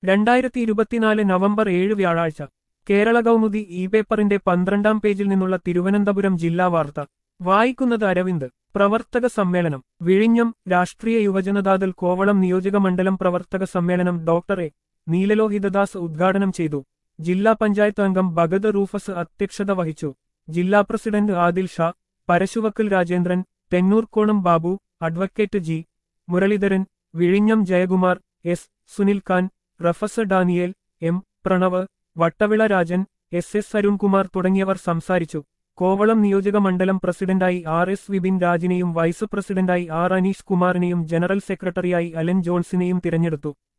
രണ്ടായിരത്തി ഇരുപത്തിനാല് നവംബർ ഏഴ് വ്യാഴാഴ്ച കേരള കൗമുദി ഇ പേപ്പറിന്റെ പന്ത്രണ്ടാം പേജിൽ നിന്നുള്ള തിരുവനന്തപുരം ജില്ലാ വാർത്ത വായിക്കുന്നത് അരവിന്ദ് പ്രവർത്തക സമ്മേളനം വിഴിഞ്ഞം രാഷ്ട്രീയ യുവജനതാദൾ കോവളം നിയോജക മണ്ഡലം പ്രവർത്തക സമ്മേളനം ഡോക്ടർ എ നീലലോഹിതദാസ് ഉദ്ഘാടനം ചെയ്തു ജില്ലാ പഞ്ചായത്ത് അംഗം ഭഗത് റൂഫസ് അധ്യക്ഷത വഹിച്ചു ജില്ലാ president Adil Shah Parasuvakkal Rajendran Thennoorkonam Babu advocate G Muraleedharan വിഴിഞ്ഞം ജയകുമാർ എസ് സുനിൽ ഖാൻ റഫസ Daniel M Pranav Vattavila Rajan S S Arunkumar തുടങ്ങിയവർ സംസാരിച്ചു കോവളം നിയോജക മണ്ഡലം പ്രസിഡന്റായി ആർ എസ് വിപിൻ രാജിനെയും വൈസ് പ്രസിഡന്റായി ആർ അനീഷ് കുമാറിനെയും ജനറൽ സെക്രട്ടറിയായി അലൻ ജോൺസിനെയും തിരഞ്ഞെടുത്തു